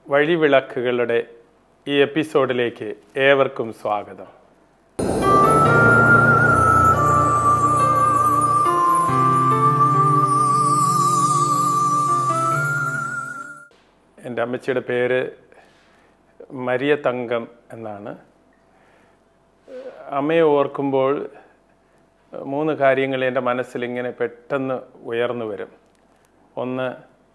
വഴിവിളക്കുകളുടെ ഈ എപ്പിസോഡിലേക്ക് ഏവർക്കും സ്വാഗതം എൻ്റെ അമ്മച്ചിയുടെ പേര് മരിയ തങ്കം എന്നാണ് അമ്മയെ ഓർക്കുമ്പോൾ മൂന്ന് കാര്യങ്ങൾ എൻ്റെ മനസ്സിൽ ഇങ്ങനെ പെട്ടെന്ന് ഉയർന്നു വരും ഒന്ന്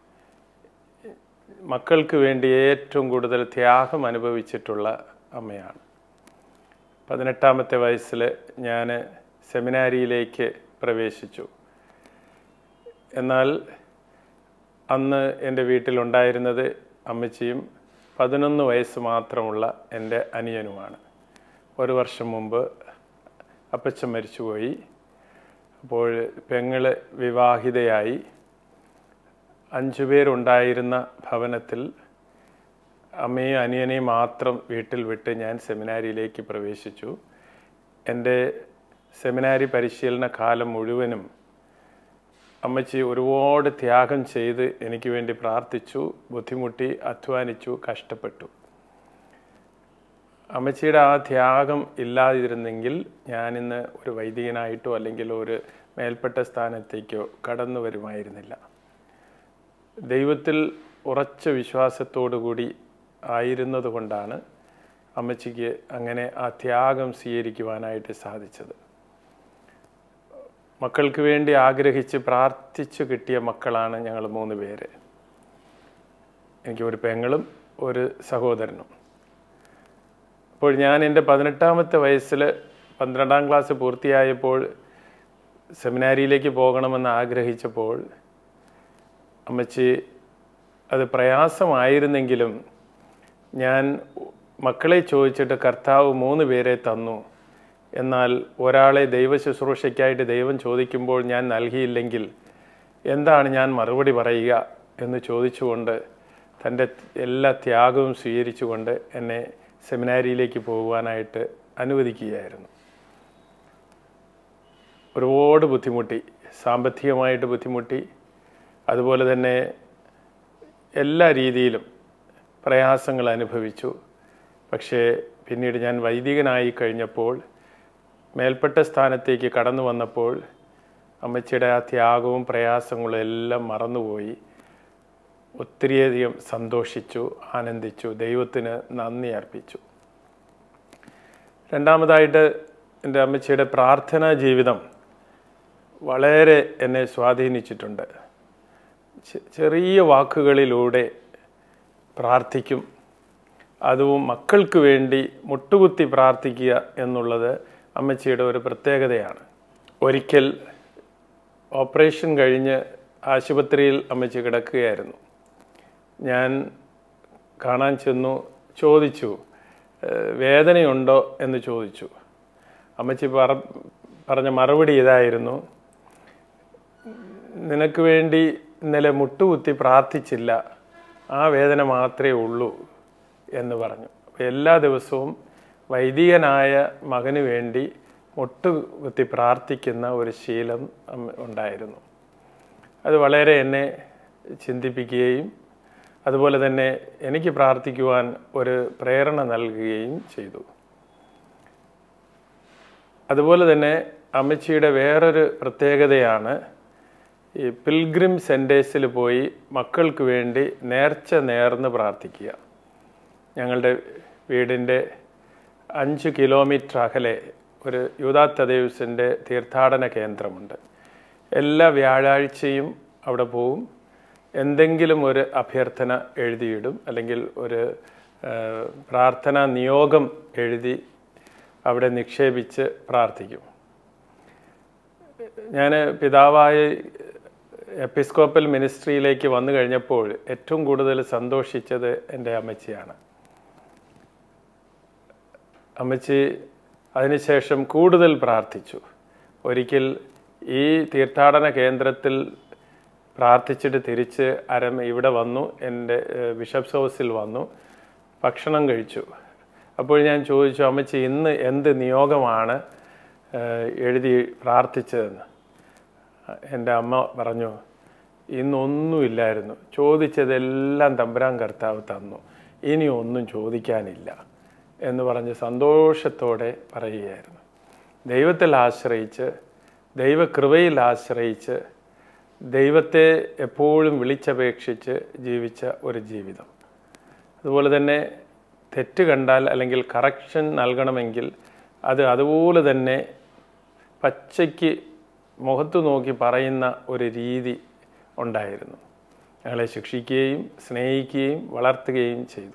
മക്കൾക്ക് വേണ്ടി ഏറ്റവും കൂടുതൽ ത്യാഗം അനുഭവിച്ചിട്ടുള്ള അമ്മയാണ് പതിനെട്ടാമത്തെ വയസ്സിൽ ഞാൻ സെമിനാരിയിലേക്ക് പ്രവേശിച്ചു എന്നാൽ അന്ന് എൻ്റെ വീട്ടിലുണ്ടായിരുന്നത് അമ്മച്ചിയും പതിനൊന്ന് വയസ്സ് മാത്രമുള്ള എൻ്റെ അനിയനുമാണ് ഒരു വർഷം മുമ്പ് അപ്പച്ചൻ മരിച്ചുപോയി അപ്പോൾ പെങ്ങള് വിവാഹിതയായി അഞ്ചു പേരുണ്ടായിരുന്ന ഭവനത്തിൽ അമ്മയും അനിയനെയും മാത്രം വീട്ടിൽ വിട്ട് ഞാൻ സെമിനാരിയിലേക്ക് പ്രവേശിച്ചു എൻ്റെ സെമിനാരി പരിശീലന കാലം മുഴുവനും അമ്മച്ചി ഒരുപാട് ത്യാഗം ചെയ്ത് എനിക്ക് വേണ്ടി പ്രാർത്ഥിച്ചു ബുദ്ധിമുട്ടി അധ്വാനിച്ചു കഷ്ടപ്പെട്ടു അമ്മച്ചിയുടെ ആ ത്യാഗം ഇല്ലാതിരുന്നെങ്കിൽ ഞാനിന്ന് ഒരു വൈദികനായിട്ടോ അല്ലെങ്കിൽ ഒരു മേൽപ്പെട്ട സ്ഥാനത്തേക്കോ കടന്നു വരുമായിരുന്നില്ല ദൈവത്തിൽ ഉറച്ച വിശ്വാസത്തോടു കൂടി ആയിരുന്നത് കൊണ്ടാണ് അമ്മച്ചിക്ക് അങ്ങനെ ആ ത്യാഗം സ്വീകരിക്കുവാനായിട്ട് സാധിച്ചത് മക്കൾക്ക് വേണ്ടി ആഗ്രഹിച്ച് പ്രാർത്ഥിച്ചു കിട്ടിയ മക്കളാണ് ഞങ്ങൾ മൂന്ന് പേര് എനിക്ക് ഒരു പെങ്ങളും ഒരു സഹോദരനും അപ്പോൾ ഞാൻ എൻ്റെ പതിനെട്ടാമത്തെ വയസ്സിൽ പന്ത്രണ്ടാം ക്ലാസ് പൂർത്തിയായപ്പോൾ സെമിനാരിയിലേക്ക് പോകണമെന്ന് ആഗ്രഹിച്ചപ്പോൾ അമ്മച്ചി അത് പ്രയാസമായിരുന്നെങ്കിലും ഞാൻ മക്കളെ ചോദിച്ചിട്ട് കർത്താവ് മൂന്ന് പേരെ തന്നു എന്നാൽ ഒരാളെ ദൈവ ശുശ്രൂഷയ്ക്കായിട്ട് ദൈവം ചോദിക്കുമ്പോൾ ഞാൻ നൽകിയില്ലെങ്കിൽ എന്താണ് ഞാൻ മറുപടി പറയുക എന്ന് ചോദിച്ചുകൊണ്ട് തൻ്റെ എല്ലാ ത്യാഗവും സ്വീകരിച്ചുകൊണ്ട് എന്നെ സെമിനാരിയിലേക്ക് പോകുവാനായിട്ട് അനുവദിക്കുകയായിരുന്നു ഒരുപാട് ബുദ്ധിമുട്ടി സാമ്പത്തികമായിട്ട് ബുദ്ധിമുട്ടി അതുപോലെ തന്നെ എല്ലാ രീതിയിലും പ്രയാസങ്ങൾ അനുഭവിച്ചു പക്ഷേ പിന്നീട് ഞാൻ വൈദികനായി കഴിഞ്ഞപ്പോൾ മേൽപ്പെട്ട സ്ഥാനത്തേക്ക് കടന്നു വന്നപ്പോൾ അമ്മച്ചിയുടെ ആ ത്യാഗവും പ്രയാസങ്ങളും എല്ലാം മറന്നുപോയി ഒത്തിരിയധികം സന്തോഷിച്ചു ആനന്ദിച്ചു ദൈവത്തിന് നന്ദി അർപ്പിച്ചു രണ്ടാമതായിട്ട് എൻ്റെ അമ്മച്ചിയുടെ പ്രാർത്ഥനാ ജീവിതം വളരെ എന്നെ സ്വാധീനിച്ചിട്ടുണ്ട് ചെറിയ വാക്കുകളിലൂടെ പ്രാർത്ഥിക്കും അതും മക്കൾക്ക് വേണ്ടി മുട്ടുകുത്തി പ്രാർത്ഥിക്കുക എന്നുള്ളത് അമ്മച്ചിയുടെ ഒരു പ്രത്യേകതയാണ് ഒരിക്കൽ ഓപ്പറേഷൻ കഴിഞ്ഞ് ആശുപത്രിയിൽ അമ്മച്ചി കിടക്കുകയായിരുന്നു ഞാൻ കാണാൻ ചെന്നു ചോദിച്ചു വേദനയുണ്ടോ എന്ന് ചോദിച്ചു അമ്മച്ചി പറ പറഞ്ഞ മറുപടി ഇതായിരുന്നു നിനക്ക് വേണ്ടി ഇന്നലെ മുട്ടുകുത്തി പ്രാർത്ഥിച്ചില്ല ആ വേദന മാത്രമേ ഉള്ളൂ എന്ന് പറഞ്ഞു എല്ലാ ദിവസവും വൈദികനായ മകന് വേണ്ടി മുട്ടുകുത്തി പ്രാർത്ഥിക്കുന്ന ഒരു ശീലം ഉണ്ടായിരുന്നു അത് വളരെ എന്നെ ചിന്തിപ്പിക്കുകയും അതുപോലെ തന്നെ എനിക്ക് പ്രാർത്ഥിക്കുവാൻ ഒരു പ്രേരണ നൽകുകയും ചെയ്തു അതുപോലെ തന്നെ അമ്മച്ചിയുടെ വേറൊരു പ്രത്യേകതയാണ് ഈ പിൽഗ്രിം സെൻറ്റേഴ്സിൽ പോയി മക്കൾക്ക് വേണ്ടി നേർച്ച നേർന്ന് പ്രാർത്ഥിക്കുക ഞങ്ങളുടെ വീടിൻ്റെ അഞ്ച് കിലോമീറ്റർ അകലെ ഒരു യൂതാ തദേവ്സിൻ്റെ തീർത്ഥാടന കേന്ദ്രമുണ്ട് എല്ലാ വ്യാഴാഴ്ചയും അവിടെ പോവും എന്തെങ്കിലും ഒരു അഭ്യർത്ഥന എഴുതിയിടും അല്ലെങ്കിൽ ഒരു പ്രാർത്ഥനാ നിയോഗം എഴുതി അവിടെ നിക്ഷേപിച്ച് പ്രാർത്ഥിക്കും ഞാൻ പിതാവായ എപ്പിസ്കോപ്പൽ മിനിസ്ട്രിയിലേക്ക് വന്നു കഴിഞ്ഞപ്പോൾ ഏറ്റവും കൂടുതൽ സന്തോഷിച്ചത് എൻ്റെ അമ്മച്ചിയാണ് അമ്മച്ചി അതിനുശേഷം കൂടുതൽ പ്രാർത്ഥിച്ചു ഒരിക്കൽ ഈ തീർത്ഥാടന കേന്ദ്രത്തിൽ പ്രാർത്ഥിച്ചിട്ട് തിരിച്ച് അരം ഇവിടെ വന്നു എൻ്റെ ബിഷപ്സ് ഹൗസിൽ വന്നു ഭക്ഷണം കഴിച്ചു അപ്പോൾ ഞാൻ ചോദിച്ചു അമ്മച്ചി ഇന്ന് എന്ത് നിയോഗമാണ് എഴുതി പ്രാർത്ഥിച്ചതെന്ന് എൻ്റെ അമ്മ പറഞ്ഞു ഇന്നൊന്നുമില്ലായിരുന്നു ചോദിച്ചതെല്ലാം തമ്പുരാൻ കർത്താവ് തന്നു ഇനി ഒന്നും ചോദിക്കാനില്ല എന്ന് പറഞ്ഞ് സന്തോഷത്തോടെ പറയുകയായിരുന്നു ദൈവത്തിൽ ആശ്രയിച്ച് ദൈവകൃപയിൽ ആശ്രയിച്ച് ദൈവത്തെ എപ്പോഴും വിളിച്ചപേക്ഷിച്ച് ജീവിച്ച ഒരു ജീവിതം അതുപോലെ തന്നെ തെറ്റ് കണ്ടാൽ അല്ലെങ്കിൽ കറക്ഷൻ നൽകണമെങ്കിൽ അത് അതുപോലെ തന്നെ പച്ചയ്ക്ക് മുഖത്ത് നോക്കി പറയുന്ന ഒരു രീതി ഉണ്ടായിരുന്നു ഞങ്ങളെ ശിക്ഷിക്കുകയും സ്നേഹിക്കുകയും വളർത്തുകയും ചെയ്തു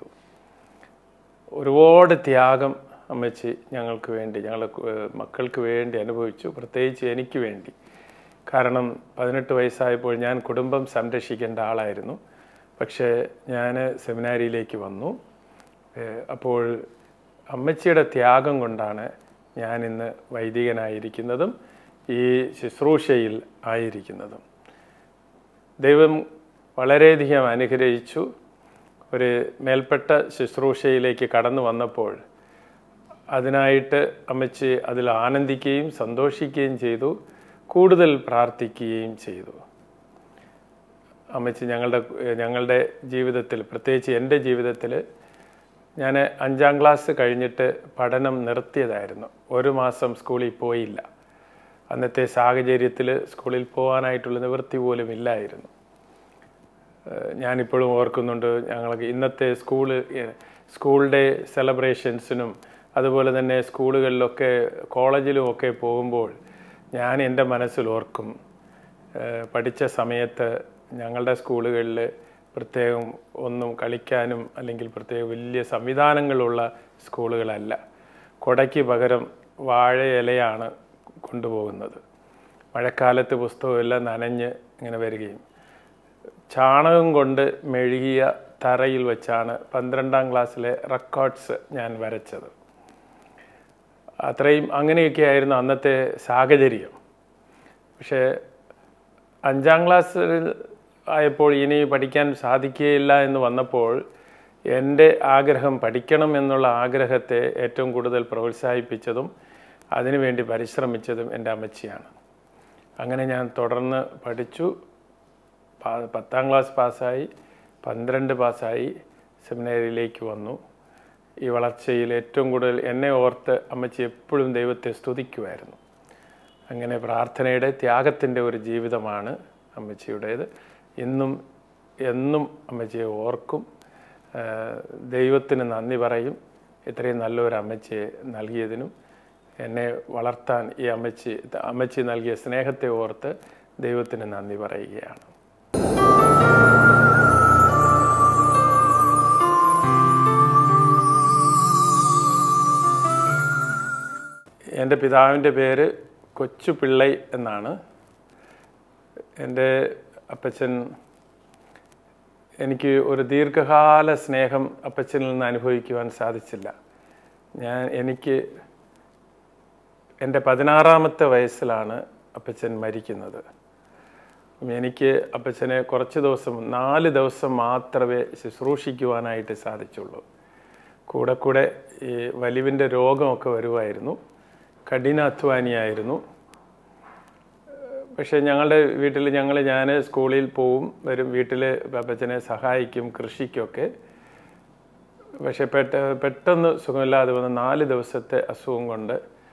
ഒരുപാട് ത്യാഗം അമ്മച്ചി ഞങ്ങൾക്ക് വേണ്ടി ഞങ്ങളുടെ ഏഹ്, മക്കൾക്ക് വേണ്ടി അനുഭവിച്ചു പ്രത്യേകിച്ച് എനിക്ക് വേണ്ടി കാരണം പതിനെട്ട് വയസ്സായപ്പോൾ ഞാൻ കുടുംബം സംരക്ഷിക്കേണ്ട ആളായിരുന്നു പക്ഷേ ഞാൻ സെമിനാരിയിലേക്ക് വന്നു ഏഹ്, അപ്പോൾ അമ്മച്ചിയുടെ ത്യാഗം കൊണ്ടാണ് ഞാൻ ഇന്ന് വൈദികനായിരിക്കുന്നതും ഈ ശുശ്രൂഷയിൽ ആയിരിക്കുന്നതും ദൈവം വളരെയധികം അനുഗ്രഹിച്ചു ഒരു മേൽപ്പെട്ട ശുശ്രൂഷയിലേക്ക് കടന്നു വന്നപ്പോൾ അതിനായിട്ട് അമ്മച്ചി അതിൽ ആനന്ദിക്കുകയും സന്തോഷിക്കുകയും ചെയ്തു കൂടുതൽ പ്രാർത്ഥിക്കുകയും ചെയ്തു അമ്മച്ചി ഞങ്ങളുടെ ഞങ്ങളുടെ ജീവിതത്തിൽ പ്രത്യേകിച്ച് എൻ്റെ ജീവിതത്തിൽ ഞാൻ അഞ്ചാം ക്ലാസ് കഴിഞ്ഞിട്ട് പഠനം നിർത്തിയതായിരുന്നു ഒരു മാസം സ്കൂളിൽ പോയില്ല അന്നത്തെ സാഹചര്യത്തിൽ സ്കൂളിൽ പോകാനായിട്ടുള്ള നിവൃത്തി പോലും ഇല്ലായിരുന്നു ഏഹ് ഞാനിപ്പോഴും ഓർക്കുന്നുണ്ട് ഞങ്ങൾക്ക് ഇന്നത്തെ സ്കൂള് ഏഹ് സ്കൂളിൻ്റെ സെലബ്രേഷൻസിനും അതുപോലെ തന്നെ സ്കൂളുകളിലൊക്കെ കോളേജിലും ഒക്കെ പോകുമ്പോൾ ഞാൻ എൻ്റെ മനസ്സിൽ ഓർക്കും ഏഹ് പഠിച്ച സമയത്ത് ഞങ്ങളുടെ സ്കൂളുകളിൽ പ്രത്യേകം ഒന്നും കളിക്കാനും അല്ലെങ്കിൽ പ്രത്യേക വലിയ സംവിധാനങ്ങളുള്ള സ്കൂളുകളല്ല കൊടയ്ക്ക് പകരം വാഴ ഇലയാണ് കൊണ്ടുപോകുന്നത് മഴക്കാലത്ത് പുസ്തകമെല്ലാം നനഞ്ഞ് ഇങ്ങനെ വരികയും ചാണകം കൊണ്ട് മെഴുകിയ തറയിൽ വെച്ചാണ് പന്ത്രണ്ടാം ക്ലാസ്സിലെ റെക്കോർഡ്സ് ഞാൻ വരച്ചത് അത്രയും അങ്ങനെയൊക്കെ ആയിരുന്നു അന്നത്തെ സാഹചര്യം പക്ഷേ അഞ്ചാം ക്ലാസ്സിൽ ആയപ്പോൾ ഇനി പഠിക്കാൻ സാധിക്കുകയില്ല എന്ന് വന്നപ്പോൾ എൻ്റെ ആഗ്രഹം പഠിക്കണം എന്നുള്ള ആഗ്രഹത്തെ ഏറ്റവും കൂടുതൽ പ്രോത്സാഹിപ്പിച്ചതും അതിനുവേണ്ടി പരിശ്രമിച്ചതും എൻ്റെ അമ്മച്ചിയാണ് അങ്ങനെ ഞാൻ തുടർന്ന് പഠിച്ചു പാ- പത്താം ക്ലാസ് പാസ്സായി പന്ത്രണ്ട് പാസ്സായി സെമിനാരിയിലേക്ക് വന്നു ഈ വളർച്ചയിൽ ഏറ്റവും കൂടുതൽ എന്നെ ഓർത്ത് അമ്മച്ചി എപ്പോഴും ദൈവത്തെ സ്തുതിക്കുമായിരുന്നു അങ്ങനെ പ്രാർത്ഥനയുടെ ത്യാഗത്തിൻ്റെ ഒരു ജീവിതമാണ് അമ്മച്ചിയുടേത് ഇന്നും എന്നും അമ്മച്ചിയെ ഓർക്കും ആ, ദൈവത്തിന് നന്ദി പറയും ഇത്രയും നല്ലൊരു അമ്മച്ചിയെ നൽകിയതിനും എന്നെ വളർത്താൻ ഈ അമ്മച്ചി അമ്മച്ചി നൽകിയ സ്നേഹത്തെ ഓർത്ത് ദൈവത്തിന് നന്ദി പറയുകയാണ് എൻ്റെ പിതാവിൻ്റെ പേര് കൊച്ചു പിള്ളൈ എന്നാണ് എൻ്റെ അപ്പച്ചൻ എനിക്ക് ഒരു ദീർഘകാല സ്നേഹം അപ്പച്ചനിൽ നിന്ന് അനുഭവിക്കുവാൻ സാധിച്ചില്ല ഞാൻ എനിക്ക് എൻ്റെ പതിനാറാമത്തെ വയസ്സിലാണ് അപ്പച്ചൻ മരിക്കുന്നത് എനിക്ക് അപ്പച്ചനെ കുറച്ച് ദിവസം നാല് ദിവസം മാത്രമേ ശുശ്രൂഷിക്കുവാനായിട്ട് സാധിച്ചുള്ളൂ കൂടെ കൂടെ ഈ വലിവിൻ്റെ രോഗമൊക്കെ വരുമായിരുന്നു കഠിനാധ്വാനിയായിരുന്നു പക്ഷേ ഞങ്ങളുടെ വീട്ടിൽ ഞങ്ങൾ ഞാൻ സ്കൂളിൽ പോവും വരും വീട്ടിൽ അപ്പച്ചനെ സഹായിക്കും കൃഷിക്കൊക്കെ പക്ഷെ പെട്ട പെട്ടെന്ന് സുഖമില്ലാതെ വന്ന നാല് ദിവസത്തെ അസുഖം കൊണ്ട്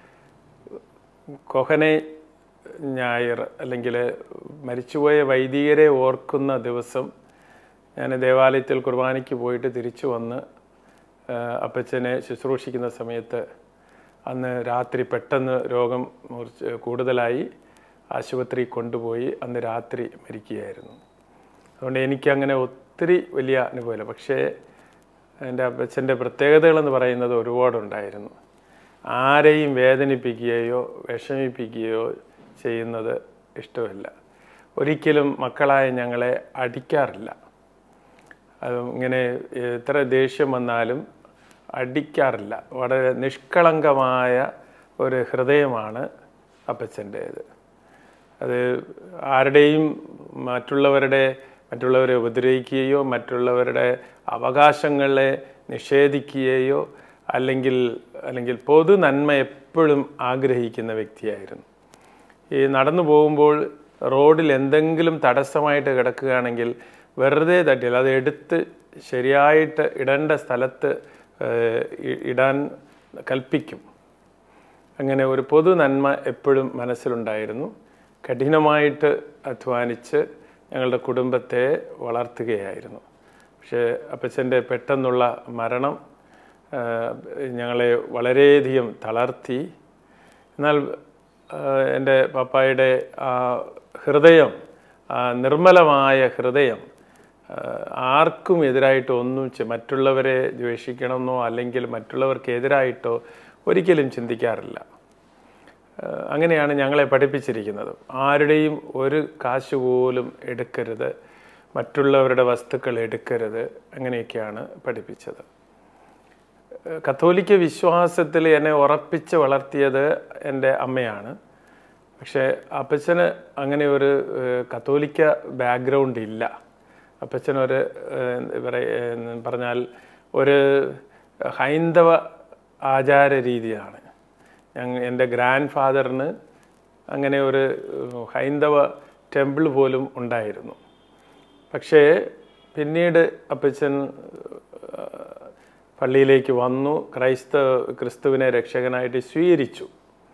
കൊഹനെ ഞായർ അല്ലെങ്കിൽ മരിച്ചുപോയ വൈദികരെ ഓർക്കുന്ന ദിവസം ഞാൻ ദേവാലയത്തിൽ കുർബാനയ്ക്ക് പോയിട്ട് തിരിച്ചു വന്ന് ആ, അപ്പച്ചനെ ശുശ്രൂഷിക്കുന്ന സമയത്ത് അന്ന് രാത്രി പെട്ടെന്ന് രോഗം മൂർച്ച കൂടുതലായി ആശുപത്രി കൊണ്ടുപോയി അന്ന് രാത്രി മരിക്കുകയായിരുന്നു അതുകൊണ്ട് എനിക്കങ്ങനെ ഒത്തിരി വലിയ അനുഭവമില്ല പക്ഷേ എൻ്റെ അപ്പച്ചൻ്റെ പ്രത്യേകതകളെന്ന് പറയുന്നത് ഒരുപാടുണ്ടായിരുന്നു ആരെയും വേദനിപ്പിക്കുകയോ വിഷമിപ്പിക്കുകയോ ചെയ്യുന്നത് ഇഷ്ടമല്ല ഒരിക്കലും മക്കളായ ഞങ്ങളെ അടിക്കാറില്ല അത് ഇങ്ങനെ എത്ര ദേഷ്യം വന്നാലും അടിക്കാറില്ല വളരെ നിഷ്കളങ്കമായ ഒരു ഹൃദയമാണ് അപ്പച്ചൻ്റേത് അത് ആരുടെയും മറ്റുള്ളവരുടെ മറ്റുള്ളവരെ ഉപദ്രവിക്കുകയോ മറ്റുള്ളവരുടെ അവകാശങ്ങളെ നിഷേധിക്കുകയോ അല്ലെങ്കിൽ അല്ലെങ്കിൽ പൊതു നന്മ എപ്പോഴും ആഗ്രഹിക്കുന്ന വ്യക്തിയായിരുന്നു ഈ നടന്നു പോകുമ്പോൾ റോഡിൽ എന്തെങ്കിലും തടസ്സമായിട്ട് കിടക്കുകയാണെങ്കിൽ വെറുതെ തട്ടിയാൽ അത് എടുത്ത് ശരിയായിട്ട് ഇടേണ്ട സ്ഥലത്ത് ഏഹ്, ഇ- ഇടാൻ കൽപ്പിക്കും അങ്ങനെ ഒരു പൊതു നന്മ എപ്പോഴും മനസ്സിലുണ്ടായിരുന്നു കഠിനമായിട്ട് അധ്വാനിച്ച് ഞങ്ങളുടെ കുടുംബത്തെ വളർത്തുകയായിരുന്നു പക്ഷേ അപ്പച്ചൻ്റെ പെട്ടെന്നുള്ള മരണം ആ, ഞങ്ങളെ വളരെയധികം തളർത്തി എന്നാൽ ആ, എൻ്റെ പപ്പായുടെ ആ ഹൃദയം ആ നിർമ്മലമായ ഹൃദയം ആ, ആർക്കും എതിരായിട്ട് ഒന്നും ചെ- മറ്റുള്ളവരെ ദ്വേഷിക്കണമെന്നോ അല്ലെങ്കിൽ മറ്റുള്ളവർക്ക് എതിരായിട്ടോ ഒരിക്കലും ചിന്തിക്കാറില്ല ആ, അങ്ങനെയാണ് ഞങ്ങളെ പഠിപ്പിച്ചിരിക്കുന്നത് ആരുടെയും ഒരു കാശ് പോലും എടുക്കരുത് മറ്റുള്ളവരുടെ വസ്തുക്കൾ എടുക്കരുത് അങ്ങനെയൊക്കെയാണ് പഠിപ്പിച്ചത് ഏഹ് കത്തോലിക്ക വിശ്വാസത്തിൽ എന്നെ ഉറപ്പിച്ച് വളർത്തിയത് എൻ്റെ അമ്മയാണ് പക്ഷേ അപ്പച്ചന് അങ്ങനെ ഒരു ഏഹ് കത്തോലിക്ക ബാക്ക്ഗ്രൗണ്ട് ഇല്ല അപ്പച്ചനൊരു ഏഹ് എന്താ പറയ- ഏഹ് പറഞ്ഞാൽ ഒരു ഹൈന്ദവ ആചാര രീതിയാണ് ഞങ്ങൾ എൻ്റെ ഗ്രാൻഡ് ഫാദറിന് അങ്ങനെ ഒരു ഏഹ് ഹൈന്ദവ ടെമ്പിൾ പോലും ഉണ്ടായിരുന്നു പക്ഷേ പിന്നീട് അപ്പച്ചൻ ഏഹ്, പള്ളിയിലേക്ക് വന്നു ക്രൈസ്തവ ക്രിസ്തുവിനെ രക്ഷകനായിട്ട് സ്വീകരിച്ചു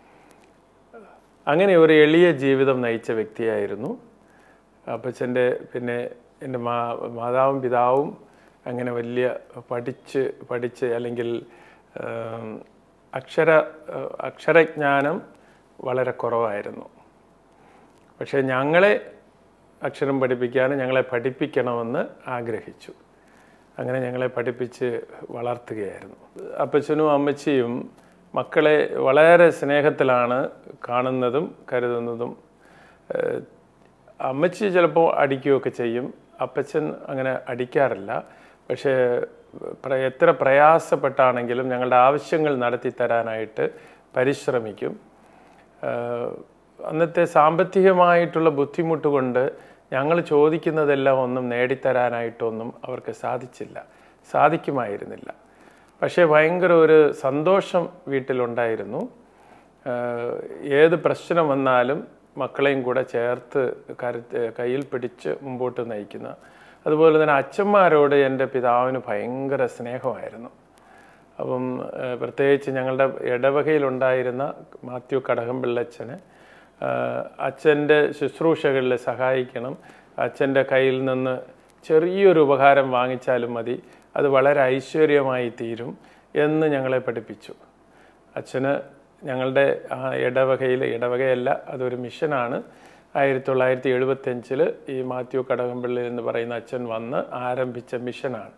അങ്ങനെ ഒരു എളിയ ജീവിതം നയിച്ച വ്യക്തിയായിരുന്നു അപ്പച്ചൻ്റെ പിന്നെ എൻ്റെ മാ മാതാവും പിതാവും അങ്ങനെ വലിയ പഠിച്ച് പഠിച്ച് അല്ലെങ്കിൽ ഏം, അക്ഷര ഏഹ്, അക്ഷരജ്ഞാനം വളരെ കുറവായിരുന്നു പക്ഷേ ഞങ്ങളെ അക്ഷരം പഠിപ്പിക്കാനും ഞങ്ങളെ പഠിപ്പിക്കണമെന്ന് ആഗ്രഹിച്ചു അങ്ങനെ ഞങ്ങളെ പഠിപ്പിച്ച് വളർത്തുകയായിരുന്നു അപ്പച്ചനും അമ്മച്ചിയും മക്കളെ വളരെ സ്നേഹത്തിലാണ് കാണുന്നതും കരുതുന്നതും ഏഹ് അമ്മച്ചി ചിലപ്പോൾ അടിക്കുകയൊക്കെ ചെയ്യും അപ്പച്ചൻ അങ്ങനെ അടിക്കാറില്ല പക്ഷേ പ്ര- എത്ര പ്രയാസപ്പെട്ടാണെങ്കിലും ഞങ്ങളുടെ ആവശ്യങ്ങൾ നടത്തി തരാനായിട്ട് പരിശ്രമിക്കും ആഹ് അന്നത്തെ സാമ്പത്തികമായിട്ടുള്ള ബുദ്ധിമുട്ട് കൊണ്ട് ഞങ്ങൾ ചോദിക്കുന്നതെല്ലാം ഒന്നും നേടിത്തരാനായിട്ടൊന്നും അവർക്ക് സാധിച്ചില്ല സാധിക്കുമായിരുന്നില്ല പക്ഷേ ഭയങ്കര ഒരു സന്തോഷം വീട്ടിലുണ്ടായിരുന്നു ആഹ് ഏത് പ്രശ്നം വന്നാലും മക്കളെയും കൂടെ ചേർത്ത് കരുത്ത് കയ്യിൽ പിടിച്ച് മുമ്പോട്ട് നയിക്കുന്ന അതുപോലെ തന്നെ അച്ഛന്മാരോട് എൻ്റെ പിതാവിന് ഭയങ്കര സ്നേഹമായിരുന്നു അപ്പം ഏഹ്, പ്രത്യേകിച്ച് ഞങ്ങളുടെ ഇടവകയിലുണ്ടായിരുന്ന മാത്യു കടകംപിള്ളച്ചന് അച്ഛൻ്റെ ശുശ്രൂഷകളിൽ സഹായിക്കണം അച്ഛൻ്റെ കയ്യിൽ നിന്ന് ചെറിയൊരു ഉപകാരം വാങ്ങിച്ചാലും മതി അത് വളരെ ഐശ്വര്യമായി തീരും എന്ന് ഞങ്ങളെ പഠിപ്പിച്ചു അച്ഛന് ഞങ്ങളുടെ ആ ഇടവകയിൽ ഇടവകയല്ല അതൊരു മിഷനാണ് ആയിരത്തി തൊള്ളായിരത്തി എഴുപത്തഞ്ചിൽ ഈ മാത്യു കടകംപള്ളി എന്ന് പറയുന്ന അച്ഛൻ വന്ന് ആരംഭിച്ച മിഷനാണ്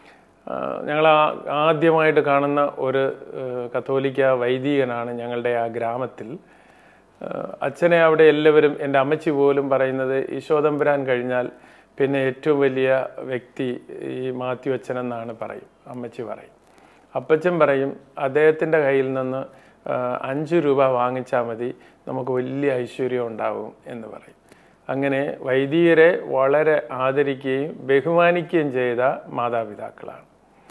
ഞങ്ങൾ ആദ്യമായിട്ട് കാണുന്ന ഒരു ഏഹ്, കത്തോലിക്ക വൈദികനാണ് ഞങ്ങളുടെ ആ ഗ്രാമത്തിൽ ഏഹ്, അച്ഛനെ അവിടെ എല്ലാവരും എൻ്റെ അമ്മച്ചി പോലും പറയുന്നത് ഈശോദമ്പുരാൻ കഴിഞ്ഞാൽ പിന്നെ ഏറ്റവും വലിയ വ്യക്തി ഈ മാത്യു അച്ഛൻ എന്നാണ് പറയും അമ്മച്ചി പറയും അപ്പച്ചൻ പറയും അദ്ദേഹത്തിൻ്റെ കയ്യിൽ നിന്ന് ആ, അഞ്ച് രൂപ വാങ്ങിച്ചാൽ മതി നമുക്ക് വലിയ ഐശ്വര്യം ഉണ്ടാവും എന്ന് പറയും അങ്ങനെ വൈദികരെ വളരെ ആദരിക്കുകയും ബഹുമാനിക്കുകയും ചെയ്ത മാതാപിതാക്കളാണ്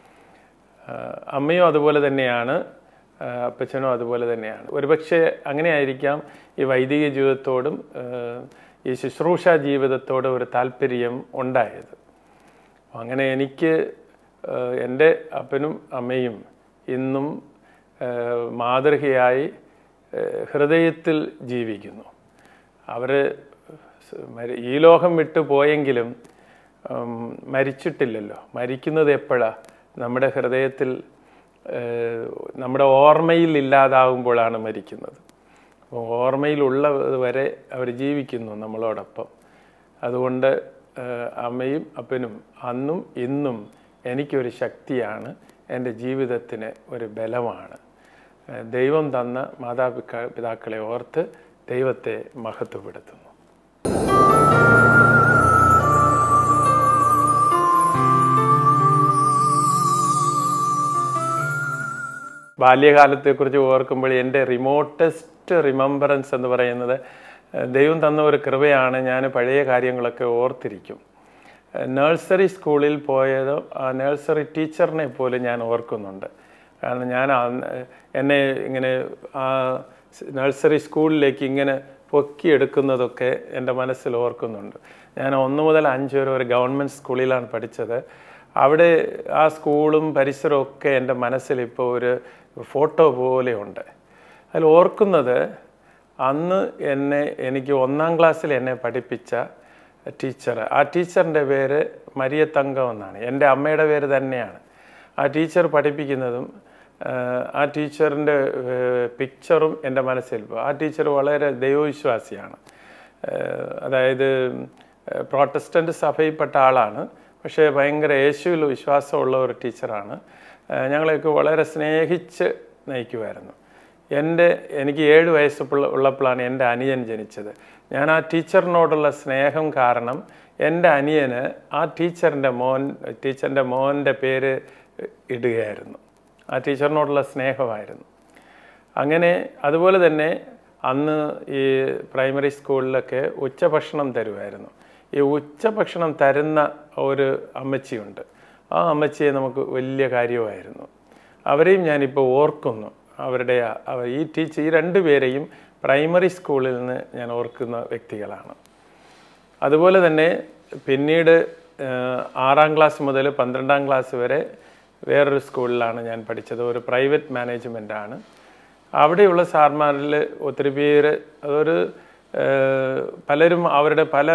ആ, അമ്മയും അതുപോലെ തന്നെയാണ് ആ, അപ്പച്ചനും അതുപോലെ തന്നെയാണ് ഒരുപക്ഷെ അങ്ങനെ ആയിരിക്കാം ഈ വൈദിക ജീവിതത്തോടും ആ, ഈ ശുശ്രൂഷ ജീവിതത്തോടും ഒരു താല്പര്യം ഉണ്ടായത് അങ്ങനെ എനിക്ക് ഏഹ്, എൻ്റെ അപ്പനും അമ്മയും ഇന്നും ഏഹ്, മാതൃകയായി ഏഹ്, ഹൃദയത്തിൽ ജീവിക്കുന്നു അവർ ഈ ലോകം വിട്ടു പോയെങ്കിലും ഉം, മരിച്ചിട്ടില്ലല്ലോ മരിക്കുന്നത് എപ്പോഴാണ് നമ്മുടെ ഹൃദയത്തിൽ ഏഹ്, നമ്മുടെ ഓർമ്മയിൽ ഇല്ലാതാവുമ്പോഴാണ് മരിക്കുന്നത് അപ്പോൾ ഓർമ്മയിലുള്ളത് വരെ അവർ ജീവിക്കുന്നു നമ്മളോടൊപ്പം അതുകൊണ്ട് ഏഹ്, അമ്മയും അപ്പനും അന്നും ഇന്നും എനിക്കൊരു ശക്തിയാണ് എൻ്റെ ജീവിതത്തിന് ഒരു ബലമാണ് ഏഹ്, ദൈവം തന്ന മാതാപിതാ പിതാക്കളെ ഓർത്ത് ദൈവത്തെ മഹത്വപ്പെടുത്തുന്നു ബാല്യകാലത്തെക്കുറിച്ച് ഓർക്കുമ്പോൾ എൻ്റെ റിമോട്ടസ്റ്റ് റിമംബറൻസ് എന്ന് പറയുന്നത് ഏഹ്, ദൈവം തന്ന ഒരു കൃപയാണ് ഞാൻ പഴയ കാര്യങ്ങളൊക്കെ ഓർത്തിരിക്കും നഴ്സറി സ്കൂളിൽ പോയത് ആ നഴ്സറി ടീച്ചറിനെ പോലും ഞാൻ ഓർക്കുന്നുണ്ട് കാരണം ഞാൻ അന്ന് എന്നെ ഇങ്ങനെ ആ നഴ്സറി സ്കൂളിലേക്ക് ഇങ്ങനെ പൊക്കിയെടുക്കുന്നതൊക്കെ എൻ്റെ മനസ്സിൽ ഓർക്കുന്നുണ്ട് ഞാൻ ഒന്ന് മുതൽ അഞ്ച് വരെ ഒരു ഗവൺമെൻറ് സ്കൂളിലാണ് പഠിച്ചത് അവിടെ ആ സ്കൂളും പരിസരവും ഒക്കെ എൻ്റെ മനസ്സിൽ ഇപ്പോൾ ഒരു ഫോട്ടോ പോലെയുണ്ട് അതിൽ ഓർക്കുന്നത് അന്ന് എന്നെ എനിക്ക് ഒന്നാം ക്ലാസ്സിൽ എന്നെ പഠിപ്പിച്ച ടീച്ചർ ആ ടീച്ചറിൻ്റെ പേര് മരിയ തങ്കം എന്നാണ് എൻ്റെ അമ്മയുടെ പേര് തന്നെയാണ് ആ ടീച്ചർ പഠിപ്പിക്കുന്നതും ആഹ്, ആ ടീച്ചറിൻ്റെ പിക്ചറും എൻ്റെ മനസ്സിൽ ഇപ്പോൾ ആ ടീച്ചർ വളരെ ദൈവവിശ്വാസിയാണ് ആഹ്, അതായത് പ്രോട്ടസ്റ്റൻ്റ് സഭയിൽപ്പെട്ട ആളാണ് പക്ഷേ ഭയങ്കര യേശുവിൽ വിശ്വാസമുള്ള ഒരു ടീച്ചറാണ് ആഹ്, ഞങ്ങളെയൊക്കെ വളരെ സ്നേഹിച്ച് നയിക്കുമായിരുന്നു എൻ്റെ എനിക്ക് ഏഴ് വയസ്സ് ഉള്ള- ഉള്ളപ്പോഴാണ് എൻ്റെ അനിയൻ ജനിച്ചത് ഞാൻ ആ ടീച്ചറിനോടുള്ള സ്നേഹം കാരണം എൻ്റെ അനിയന് ആ ടീച്ചറിൻ്റെ മോൻ ടീച്ചറിൻ്റെ മോൻ്റെ പേര് ഇടുകയായിരുന്നു ആ ടീച്ചറിനോടുള്ള സ്നേഹമായിരുന്നു അങ്ങനെ അതുപോലെ തന്നെ അന്ന് ഈ പ്രൈമറി സ്കൂളിലൊക്കെ ഉച്ചഭക്ഷണം തരുമായിരുന്നു ഈ ഉച്ചഭക്ഷണം തരുന്ന ഒരു അമ്മച്ചിയുണ്ട് ആ അമ്മച്ചിയെ നമുക്ക് വലിയ കാര്യമായിരുന്നു അവരെയും ഞാനിപ്പോൾ ഓർക്കുന്നു അവരുടെ ആ- അവ- ഈ ടീച്ചർ ഈ രണ്ട് പേരെയും പ്രൈമറി സ്കൂളിൽ നിന്ന് ഞാൻ ഓർക്കുന്ന വ്യക്തികളാണ് അതുപോലെ തന്നെ പിന്നീട് ആഹ്, ആറാം ക്ലാസ് മുതൽ പന്ത്രണ്ടാം ക്ലാസ് വരെ വേറൊരു സ്കൂളിലാണ് ഞാൻ പഠിച്ചത് ഒരു പ്രൈവറ്റ് മാനേജ്മെൻ്റ് ആണ് അവിടെയുള്ള സാർമാരിൽ ഒത്തിരി പേര് അതൊരു ആഹ്, പലരും അവരുടെ പല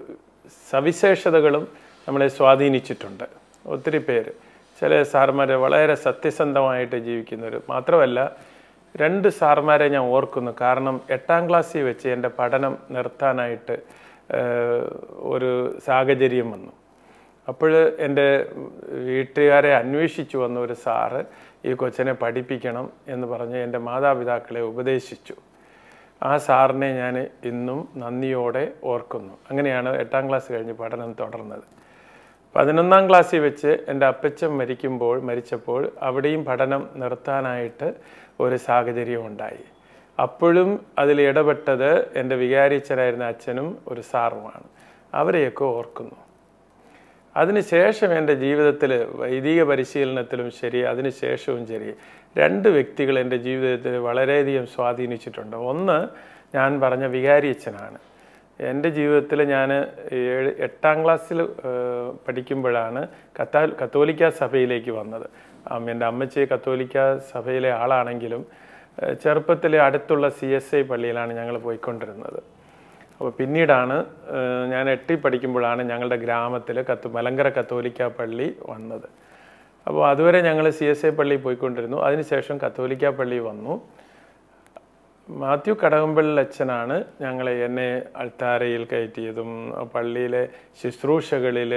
സവിശേഷതകളും നമ്മളെ സ്വാധീനിച്ചിട്ടുണ്ട് ഒത്തിരി പേര് ചില സാർമാർ വളരെ സത്യസന്ധമായിട്ട് ജീവിക്കുന്നവർ മാത്രമല്ല രണ്ട് സാർമാരെ ഞാൻ ഓർക്കുന്നു കാരണം എട്ടാം ക്ലാസ്സിൽ വെച്ച് എൻ്റെ പഠനം നിർത്താനായിട്ട് ഏഹ്, ഒരു സാഹചര്യം വന്നു അപ്പോൾ എൻ്റെ വീട്ടുകാരെ അന്വേഷിച്ചു വന്ന ഒരു സാറ് ഈ കൊച്ചിനെ പഠിപ്പിക്കണം എന്ന് പറഞ്ഞ് എൻ്റെ മാതാപിതാക്കളെ ഉപദേശിച്ചു ആ സാറിനെ ഞാൻ ഇന്നും നന്ദിയോടെ ഓർക്കുന്നു അങ്ങനെയാണ് എട്ടാം ക്ലാസ് കഴിഞ്ഞ് പഠനം തുടർന്നത് പതിനൊന്നാം ക്ലാസ്സിൽ വെച്ച് എൻ്റെ അപ്പച്ചൻ മരിക്കുമ്പോൾ മരിച്ചപ്പോൾ അവിടെയും പഠനം നിർത്താനായിട്ട് ഒരു സാഹചര്യം ഉണ്ടായി അപ്പോഴും അതിൽ ഇടപെട്ടത് എൻ്റെ വികാരിച്ചനായിരുന്ന അച്ഛനും ഒരു സാറുമാണ് അവരെയൊക്കെ ഓർക്കുന്നു അതിനുശേഷം എൻ്റെ ജീവിതത്തിൽ വൈദിക പരിശീലനത്തിലും ശരി അതിനുശേഷവും ശരി രണ്ട് വ്യക്തികൾ എൻ്റെ ജീവിതത്തിൽ വളരെയധികം സ്വാധീനിച്ചിട്ടുണ്ട് ഒന്ന് ഞാൻ പറഞ്ഞ വികാരിയച്ഛനാണ് എൻ്റെ ജീവിതത്തിൽ ഞാൻ ഏഴ് എട്ടാം ക്ലാസ്സിൽ ഏഹ്, പഠിക്കുമ്പോഴാണ് കത്താ കത്തോലിക്ക സഭയിലേക്ക് വന്നത് അമ്മ- എൻ്റെ അമ്മച്ചി കത്തോലിക്ക സഭയിലെ ആളാണെങ്കിലും ഏഹ്, ചെറുപ്പത്തിലെ അടുത്തുള്ള സി എസ് ഐ പള്ളിയിലാണ് ഞങ്ങൾ പോയിക്കൊണ്ടിരുന്നത് അപ്പോൾ പിന്നീടാണ് ഏഹ്, ഞാൻ എട്ടിൽ പഠിക്കുമ്പോഴാണ് ഞങ്ങളുടെ ഗ്രാമത്തിൽ കത്ത് മലങ്കര കത്തോലിക്ക പള്ളി വന്നത് അപ്പോൾ അതുവരെ ഞങ്ങൾ സി എസ് ഐ പള്ളിയിൽ പോയിക്കൊണ്ടിരുന്നു അതിനുശേഷം കത്തോലിക്ക പള്ളി വന്നു മാത്യു കടകമ്പള്ളി അച്ഛനാണ് ഞങ്ങളെ എന്നെ അൾത്താരയിൽ കയറ്റിയതും ആ പള്ളിയിലെ ശുശ്രൂഷകളിൽ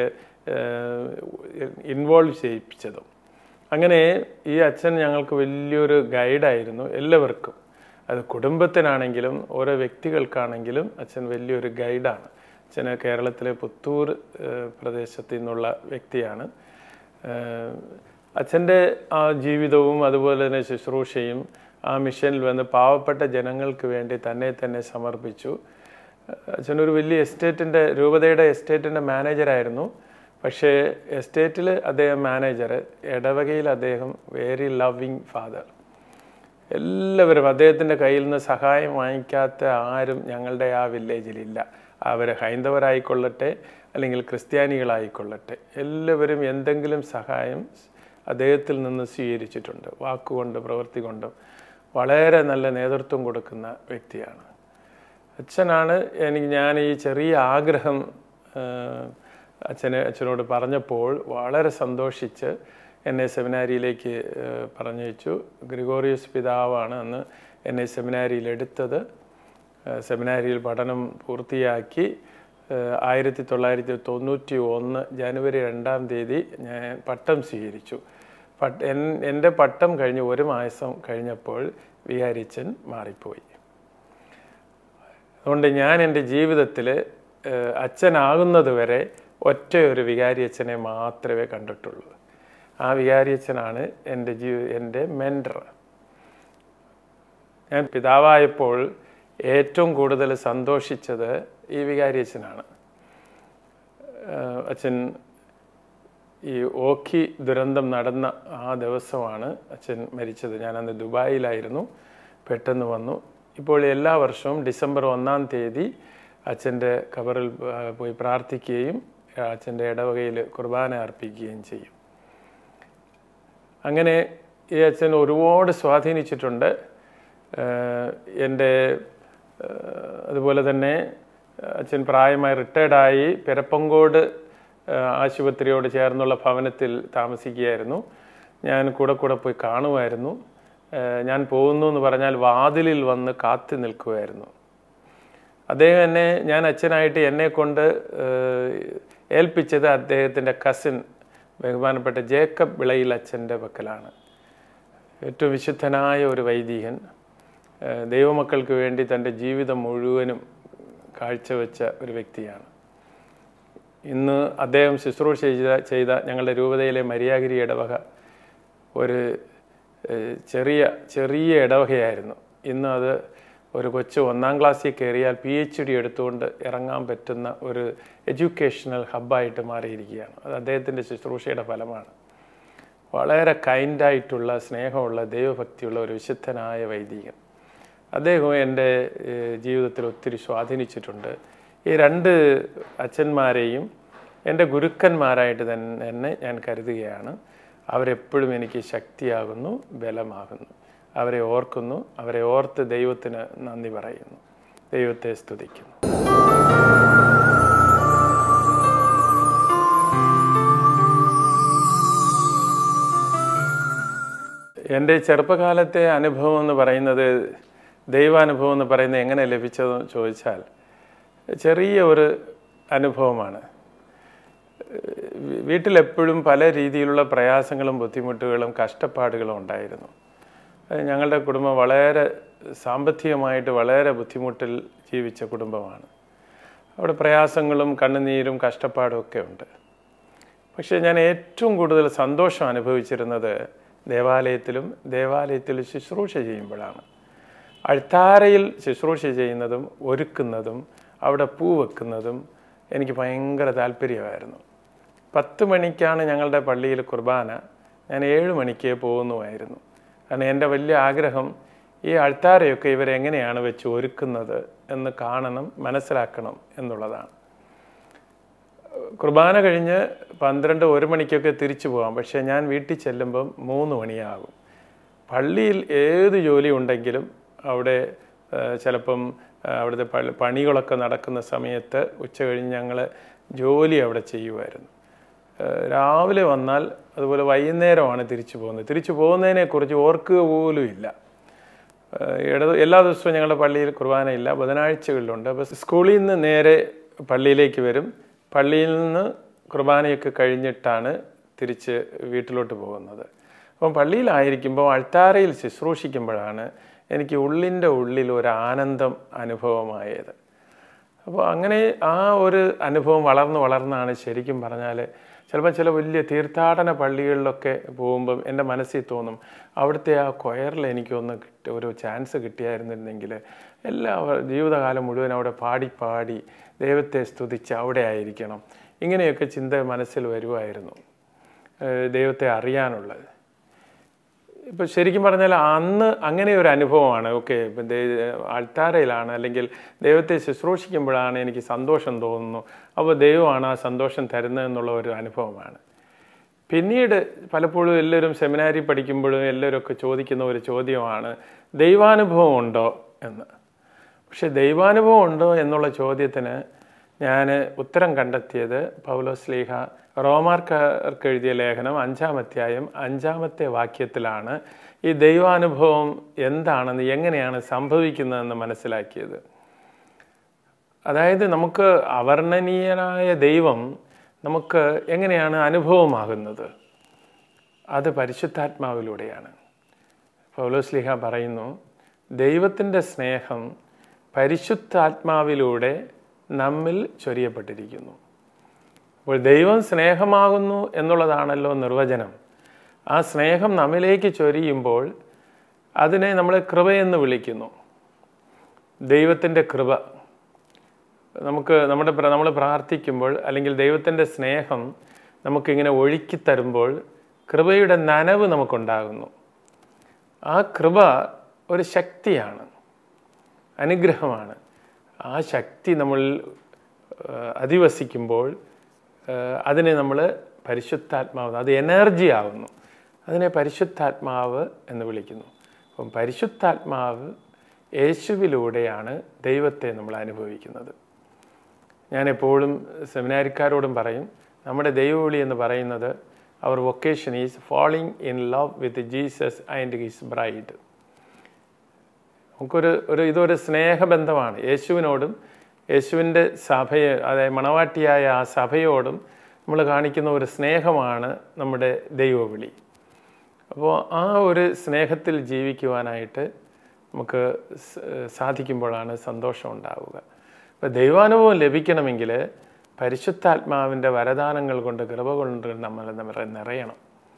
ഇൻവോൾവ് ചെയ്യിപ്പിച്ചതും അങ്ങനെ ഈ അച്ഛൻ ഞങ്ങൾക്ക് വലിയൊരു ഗൈഡായിരുന്നു എല്ലാവർക്കും അത് കുടുംബത്തിനാണെങ്കിലും ഓരോ വ്യക്തികൾക്കാണെങ്കിലും അച്ഛൻ വലിയൊരു ഗൈഡാണ് അച്ഛന് കേരളത്തിലെ പുത്തൂർ ഏഹ്, പ്രദേശത്തു നിന്നുള്ള വ്യക്തിയാണ് ഏഹ്, അച്ഛൻ്റെ ആ ജീവിതവും അതുപോലെ തന്നെ ശുശ്രൂഷയും ആ മിഷനിൽ വന്ന് പാവപ്പെട്ട ജനങ്ങൾക്ക് വേണ്ടി തന്നെ തന്നെ സമർപ്പിച്ചു അച്ഛനൊരു വലിയ എസ്റ്റേറ്റിൻ്റെ രൂപതയുടെ എസ്റ്റേറ്റിൻ്റെ മാനേജറായിരുന്നു പക്ഷേ എസ്റ്റേറ്റിൽ അദ്ദേഹം മാനേജർ ഇടവകയിൽ അദ്ദേഹം വെരി ലവിങ് ഫാദർ എല്ലാവരും അദ്ദേഹത്തിൻ്റെ കയ്യിൽ നിന്ന് സഹായം വാങ്ങിക്കാത്ത ആരും ഞങ്ങളുടെ ആ വില്ലേജിലില്ല അവർ ഹൈന്ദവരായിക്കൊള്ളട്ടെ അല്ലെങ്കിൽ ക്രിസ്ത്യാനികളായിക്കൊള്ളട്ടെ എല്ലാവരും എന്തെങ്കിലും സഹായം അദ്ദേഹത്തിൽ നിന്ന് സ്വീകരിച്ചിട്ടുണ്ട് വാക്കുകൊണ്ട് പ്രവൃത്തി കൊണ്ടും വളരെ നല്ല നേതൃത്വം കൊടുക്കുന്ന വ്യക്തിയാണ് അച്ഛനാണ് എനിക്ക് ഞാൻ ഈ ചെറിയ ആഗ്രഹം ആ, അച്ഛന് അച്ഛനോട് പറഞ്ഞപ്പോൾ വളരെ സന്തോഷിച്ച് എന്നെ സെമിനാരിയിലേക്ക് ആ, പറഞ്ഞയച്ചു ഗ്രിഗോറിയസ് പിതാവാണ് അന്ന് എന്നെ സെമിനാരിയിൽ എടുത്തത് ആ, സെമിനാരിയിൽ പഠനം പൂർത്തിയാക്കി ആയിരത്തി തൊള്ളായിരത്തി തൊണ്ണൂറ്റി ഒന്ന് ജനുവരി രണ്ടാം തീയതി ഞാൻ പട്ടം സ്വീകരിച്ചു പട്ട് എൻ എൻ്റെ പട്ടം കഴിഞ്ഞ് ഒരു മാസം കഴിഞ്ഞപ്പോൾ വികാരിച്ചൻ മാറിപ്പോയി അതുകൊണ്ട് ഞാൻ എൻ്റെ ജീവിതത്തിൽ അച്ഛനാകുന്നത് വരെ ഒറ്റ ഒരു വികാരി അച്ഛനെ മാത്രമേ കണ്ടിട്ടുള്ളൂ ആ വികാരി അച്ഛനാണ് എൻ്റെ ജീവ എൻ്റെ മെൻറ്റർ ഞാൻ പിതാവായപ്പോൾ ഏറ്റവും കൂടുതൽ സന്തോഷിച്ചത് ഈ വികാരി അച്ഛനാണ് ഏഹ് അച്ഛൻ ഈ ഓഖി ദുരന്തം നടന്ന ആ ദിവസമാണ് അച്ഛൻ മരിച്ചത് ഞാൻ അന്ന് ദുബായിലായിരുന്നു പെട്ടെന്ന് വന്നു ഇപ്പോൾ എല്ലാ വർഷവും ഡിസംബർ ഒന്നാം തീയതി അച്ഛൻ്റെ ഖബറിൽ ആ, പോയി പ്രാർത്ഥിക്കുകയും അച്ഛൻ്റെ ഇടവകയിൽ കുർബാന അർപ്പിക്കുകയും ചെയ്യും അങ്ങനെ ഈ അച്ഛൻ ഒരുപാട് സ്വാധീനിച്ചിട്ടുണ്ട് ഏഹ് എൻ്റെ ഏഹ് അതുപോലെ തന്നെ അച്ഛൻ പ്രായമായി റിട്ടയർഡായി പെരപ്പങ്കോട് ഏഹ് ആശുപത്രിയോട് ചേർന്നുള്ള ഭവനത്തിൽ താമസിക്കുകയായിരുന്നു ഞാൻ കൂടെ കൂടെ പോയി കാണുമായിരുന്നു ഏഹ് ഞാൻ പോകുന്നു എന്ന് പറഞ്ഞാൽ വാതിലിൽ വന്ന് കാത്തു നിൽക്കുമായിരുന്നു അദ്ദേഹം എന്നെ ഞാൻ അച്ഛനായിട്ട് എന്നെ കൊണ്ട് ഏഹ്, ഏൽപ്പിച്ചത് അദ്ദേഹത്തിൻ്റെ കസിൻ ബഹുമാനപ്പെട്ട ജേക്കബ് വിളയിൽ അച്ഛൻ്റെ പക്കലാണ് ഏറ്റവും വിശുദ്ധനായ ഒരു വൈദികൻ ഏഹ്, ദൈവമക്കൾക്ക് വേണ്ടി തൻ്റെ ജീവിതം മുഴുവനും കാഴ്ചവെച്ച ഒരു വ്യക്തിയാണ് ഇന്ന് അദ്ദേഹം ശുശ്രൂഷ ചെയ്ത ചെയ്ത ഞങ്ങളുടെ രൂപതയിലെ മര്യാഗിരി ഇടവക ഒരു ഏഹ്, ചെറിയ ചെറിയ ഇടവകയായിരുന്നു ഇന്ന് അത് ഒരു കൊച്ചു ഒന്നാം ക്ലാസ്സിൽ കയറിയാൽ പി എച്ച് ഡി എടുത്തുകൊണ്ട് ഇറങ്ങാൻ പറ്റുന്ന ഒരു എഡ്യൂക്കേഷണൽ ഹബ്ബായിട്ട് മാറിയിരിക്കുകയാണ് അത് അദ്ദേഹത്തിൻ്റെ ശുശ്രൂഷയുടെ ഫലമാണ് വളരെ കൈൻഡായിട്ടുള്ള സ്നേഹമുള്ള ദൈവഭക്തിയുള്ള ഒരു വിശുദ്ധനായ വൈദികൻ അദ്ദേഹം എൻ്റെ ഏഹ്, ജീവിതത്തിൽ ഒത്തിരി സ്വാധീനിച്ചിട്ടുണ്ട് ഈ രണ്ട് അച്ഛന്മാരെയും എൻ്റെ ഗുരുക്കന്മാരായിട്ട് തന്നെ തന്നെ ഞാൻ കരുതുകയാണ് അവരെപ്പോഴും എനിക്ക് ശക്തിയാകുന്നു ബലമാകുന്നു അവരെ ഓർക്കുന്നു അവരെ ഓർത്ത് ദൈവത്തിന് നന്ദി പറയുന്നു ദൈവത്തെ സ്തുതിക്കുന്നു എൻ്റെ ചെറുപ്പകാലത്തെ അനുഭവം എന്ന് പറയുന്നത് ദൈവാനുഭവം എന്ന് പറയുന്നത് എങ്ങനെ ലഭിച്ചതെന്ന് ചോദിച്ചാൽ ചെറിയ ഒരു അനുഭവമാണ് വീട്ടിലെപ്പോഴും പല രീതിയിലുള്ള പ്രയാസങ്ങളും ബുദ്ധിമുട്ടുകളും കഷ്ടപ്പാടുകളും ഉണ്ടായിരുന്നു അത് ഞങ്ങളുടെ കുടുംബം വളരെ സാമ്പത്തികമായിട്ട് വളരെ ബുദ്ധിമുട്ടിൽ ജീവിച്ച കുടുംബമാണ് അവിടെ പ്രയാസങ്ങളും കണ്ണുനീരും കഷ്ടപ്പാടും ഒക്കെ ഉണ്ട് പക്ഷേ ഞാൻ ഏറ്റവും കൂടുതൽ സന്തോഷം അനുഭവിച്ചിരുന്നത് ദേവാലയത്തിലും ദേവാലയത്തിൽ ശുശ്രൂഷ ചെയ്യുമ്പോഴാണ് അൾത്താരയിൽ ശുശ്രൂഷ ചെയ്യുന്നതും ഒരുക്കുന്നതും അവിടെ പൂ വെക്കുന്നതും എനിക്ക് ഭയങ്കര താല്പര്യമായിരുന്നു പത്ത് മണിക്കാണ് ഞങ്ങളുടെ പള്ളിയിൽ കുർബാന ഞാൻ ഏഴ് മണിക്ക് പോകുന്നുമായിരുന്നു കാരണം എൻ്റെ വലിയ ആഗ്രഹം ഈ അൾത്താരയൊക്കെ ഇവരെങ്ങനെയാണ് വെച്ച് ഒരുക്കുന്നത് എന്ന് കാണണം മനസ്സിലാക്കണം എന്നുള്ളതാണ് കുർബാന കഴിഞ്ഞ് പന്ത്രണ്ട് ഒരു മണിക്കൊക്കെ തിരിച്ചു പോകാം പക്ഷേ ഞാൻ വീട്ടിൽ ചെല്ലുമ്പം മൂന്ന് മണിയാകും പള്ളിയിൽ ഏത് ജോലി ഉണ്ടെങ്കിലും അവിടെ ആ, ചിലപ്പം ആ, അവിടുത്തെ പള്ളി പണികളൊക്കെ നടക്കുന്ന സമയത്ത് ഉച്ച കഴിഞ്ഞ് ഞങ്ങൾ ജോലി അവിടെ ചെയ്യുമായിരുന്നു ആ, രാവിലെ വന്നാൽ അതുപോലെ വൈകുന്നേരമാണ് തിരിച്ചു പോകുന്നത് തിരിച്ചു പോകുന്നതിനെക്കുറിച്ച് ഓർക്കുക പോലും ഇല്ല ഏഹ് ഇട എല്ലാ ദിവസവും ഞങ്ങളുടെ പള്ളിയിൽ കുർബാനയില്ല ബുധനാഴ്ചകളിലുണ്ട് അപ്പോൾ സ്കൂളിൽ നിന്ന് നേരെ പള്ളിയിലേക്ക് വരും പള്ളിയിൽ നിന്ന് കുർബാനയൊക്കെ കഴിഞ്ഞിട്ടാണ് തിരിച്ച് വീട്ടിലോട്ട് പോകുന്നത് അപ്പം പള്ളിയിലായിരിക്കുമ്പോൾ അൾത്താരയിൽ ശുശ്രൂഷിക്കുമ്പോഴാണ് എനിക്ക് ഉള്ളിൻ്റെ ഉള്ളിൽ ഒരു ആനന്ദം അനുഭവമായത് അപ്പോൾ അങ്ങനെ ആ ഒരു അനുഭവം വളർന്ന് വളർന്നാണ് ശരിക്കും പറഞ്ഞാൽ ചിലപ്പോൾ ചില വലിയ തീർത്ഥാടന പള്ളികളിലൊക്കെ പോകുമ്പം എൻ്റെ മനസ്സിൽ തോന്നും അവിടുത്തെ ആ കൊയറിൽ എനിക്കൊന്ന് കിട്ടി ഒരു ചാൻസ് കിട്ടിയായിരുന്നിരുന്നെങ്കിൽ എല്ലാ ജീവിതകാലം മുഴുവൻ അവിടെ പാടി പാടി ദൈവത്തെ സ്തുതിച്ച് അവിടെ ആയിരിക്കണം ഇങ്ങനെയൊക്കെ ചിന്ത മനസ്സിൽ വരുമായിരുന്നു ഏഹ് ദൈവത്തെ അറിയാനുള്ളത് ഇപ്പം ശരിക്കും പറഞ്ഞാൽ അന്ന് അങ്ങനെ ഒരു അനുഭവമാണ് ഓക്കെ ഇപ്പം അൾത്താരയിലാണ് അല്ലെങ്കിൽ ദൈവത്തെ ശുശ്രൂഷിക്കുമ്പോഴാണ് എനിക്ക് സന്തോഷം തോന്നുന്നു അപ്പോൾ ദൈവമാണ് ആ സന്തോഷം തരുന്നത് എന്നുള്ള ഒരു അനുഭവമാണ് പിന്നീട് പലപ്പോഴും എല്ലാവരും സെമിനാരി പഠിക്കുമ്പോഴും എല്ലാവരും ഒക്കെ ചോദിക്കുന്ന ഒരു ചോദ്യമാണ് ദൈവാനുഭവം ഉണ്ടോ എന്ന് പക്ഷെ ദൈവാനുഭവം ഉണ്ടോ എന്നുള്ള ചോദ്യത്തിന് ഞാൻ ഉത്തരം കണ്ടെത്തിയത് പൗലോസ് ലീഹ റോമാർക്കാർക്ക് എഴുതിയ ലേഖനം അഞ്ചാം അധ്യായം അഞ്ചാമത്തെ വാക്യത്തിലാണ് ഈ ദൈവാനുഭവം എന്താണെന്ന് എങ്ങനെയാണ് സംഭവിക്കുന്നതെന്ന് മനസ്സിലാക്കിയത് അതായത് നമുക്ക് അവർണ്ണനീയനായ ദൈവം നമുക്ക് എങ്ങനെയാണ് അനുഭവമാകുന്നത് അത് പരിശുദ്ധാത്മാവിലൂടെയാണ് പൗലോസ്ലിഹ പറയുന്നു ദൈവത്തിൻ്റെ സ്നേഹം പരിശുദ്ധാത്മാവിലൂടെ നമ്മിൽ ചൊരിയപ്പെട്ടിരിക്കുന്നു അപ്പോൾ ദൈവം സ്നേഹമാകുന്നു എന്നുള്ളതാണല്ലോ നിർവചനം ആ സ്നേഹം നമ്മിലേക്ക് ചൊരിയുമ്പോൾ അതിനെ നമ്മൾ കൃപയെന്ന് വിളിക്കുന്നു ദൈവത്തിൻ്റെ കൃപ നമുക്ക് നമ്മുടെ നമ്മൾ പ്രാർത്ഥിക്കുമ്പോൾ അല്ലെങ്കിൽ ദൈവത്തിൻ്റെ സ്നേഹം നമുക്കിങ്ങനെ ഒഴുക്കി തരുമ്പോൾ കൃപയുടെ നനവ് നമുക്കുണ്ടാകുന്നു ആ കൃപ ഒരു ശക്തിയാണ് അനുഗ്രഹമാണ് ആ ശക്തി നമ്മൾ ആ, അധിവസിക്കുമ്പോൾ ഏഹ് അതിനെ നമ്മൾ പരിശുദ്ധാത്മാവ് അത് എനർജി ആവുന്നു അതിനെ പരിശുദ്ധാത്മാവ് എന്ന് വിളിക്കുന്നു അപ്പം പരിശുദ്ധാത്മാവ് യേശുവിലൂടെയാണ് ദൈവത്തെ നമ്മൾ അനുഭവിക്കുന്നത് ഞാൻ എപ്പോഴും സെമിനാരിക്കാരോടും പറയും നമ്മുടെ ദൈവവിളി എന്ന് പറയുന്നത് അവർ vocation is falling in love with Jesus and his bride നമുക്കൊരു ഒരു ഇതൊരു സ്നേഹബന്ധമാണ് യേശുവിനോടും യേശുവിൻ്റെ സഭയെ അതായത് മണവാട്ടിയായ ആ സഭയോടും നമ്മൾ കാണിക്കുന്ന ഒരു സ്നേഹമാണ് നമ്മുടെ ദൈവവിളി അപ്പോൾ ആ ഒരു സ്നേഹത്തിൽ ജീവിക്കുവാനായിട്ട് നമുക്ക് സ- സാധിക്കുമ്പോഴാണ് സന്തോഷം ഉണ്ടാവുക അപ്പോൾ ദൈവാനുഭവം ലഭിക്കണമെങ്കിൽ പരിശുദ്ധാത്മാവിൻ്റെ വരദാനങ്ങൾ കൊണ്ട് കൃപ കൊണ്ട് നമ്മൾ നിറ- നിറയണം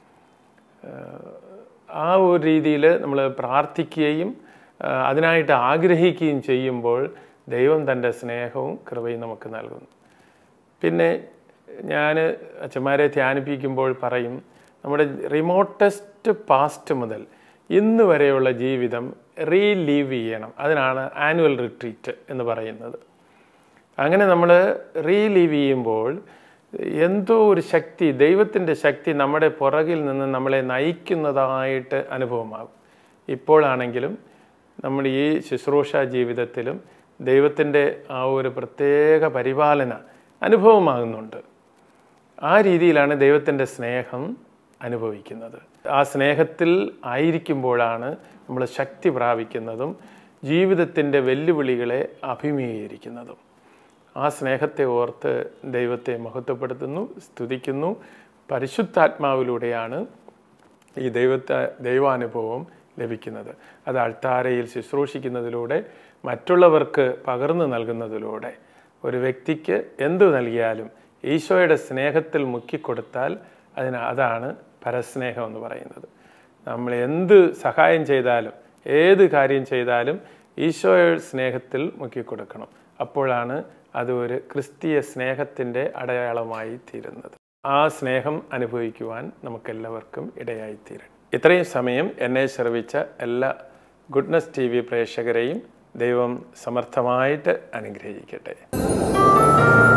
ആ ഒരു രീതിയിൽ നമ്മൾ പ്രാർത്ഥിക്കുകയും ആ, അതിനായിട്ട് ആഗ്രഹിക്കുകയും ചെയ്യുമ്പോൾ ദൈവം തൻ്റെ സ്നേഹവും കൃപയും നമുക്ക് നൽകുന്നു പിന്നെ ഞാൻ അച്ഛന്മാരെ ധ്യാനിപ്പിക്കുമ്പോൾ പറയും നമ്മുടെ റിമോട്ടസ്റ്റ് പാസ്റ്റ് മുതൽ ഇന്ന് വരെയുള്ള ജീവിതം റീലീവ് ചെയ്യണം അതിനാണ് ആനുവൽ റിട്രീറ്റ് എന്ന് പറയുന്നത് അങ്ങനെ നമ്മൾ റീലീവ് ചെയ്യുമ്പോൾ എന്തോ ഒരു ശക്തി ദൈവത്തിൻ്റെ ശക്തി നമ്മുടെ പുറകിൽ നിന്ന് നമ്മളെ നയിക്കുന്നതായിട്ട് അനുഭവമാകും ഇപ്പോഴാണെങ്കിലും നമ്മുടെ ഈ ശുശ്രൂഷ ജീവിതത്തിലും ദൈവത്തിൻ്റെ ആ ഒരു പ്രത്യേക പരിപാലന അനുഭവമാകുന്നുണ്ട് ആ രീതിയിലാണ് ദൈവത്തിൻ്റെ സ്നേഹം അനുഭവിക്കുന്നത് ആ സ്നേഹത്തിൽ ആയിരിക്കുമ്പോഴാണ് നമ്മൾ ശക്തി പ്രാപിക്കുന്നതും ജീവിതത്തിൻ്റെ വെല്ലുവിളികളെ അഭിമുഖീകരിക്കുന്നതും ആ സ്നേഹത്തെ ഓർത്ത് ദൈവത്തെ മഹത്വപ്പെടുത്തുന്നു സ്തുതിക്കുന്നു പരിശുദ്ധാത്മാവിലൂടെയാണ് ഈ ദൈവത്തെ ദൈവാനുഭവം ലഭിക്കുന്നത് അത് അൾത്താരയിൽ ശുശ്രൂഷിക്കുന്നതിലൂടെ മറ്റുള്ളവർക്ക് പകർന്നു നൽകുന്നതിലൂടെ ഒരു വ്യക്തിക്ക് എന്തു നൽകിയാലും ഈശോയുടെ സ്നേഹത്തിൽ മുക്കിക്കൊടുത്താൽ അതിന് അതാണ് പരസ്നേഹം എന്ന് പറയുന്നത് നമ്മൾ എന്ത് സഹായം ചെയ്താലും ഏത് കാര്യം ചെയ്താലും ഈശോയുടെ സ്നേഹത്തിൽ മുക്കിക്കൊടുക്കണം അപ്പോഴാണ് അത് ഒരു ക്രിസ്തീയ സ്നേഹത്തിൻ്റെ അടയാളമായി തീരുന്നത് ആ സ്നേഹം അനുഭവിക്കുവാൻ നമുക്കെല്ലാവർക്കും ഇടയായിത്തീരണം ഇത്രയും സമയം എന്നെ ശ്രവിച്ച എല്ലാ ഗുഡ്നസ് ടി വി പ്രേക്ഷകരെയും ദൈവം സമർത്ഥമായിട്ട് അനുഗ്രഹിക്കട്ടെ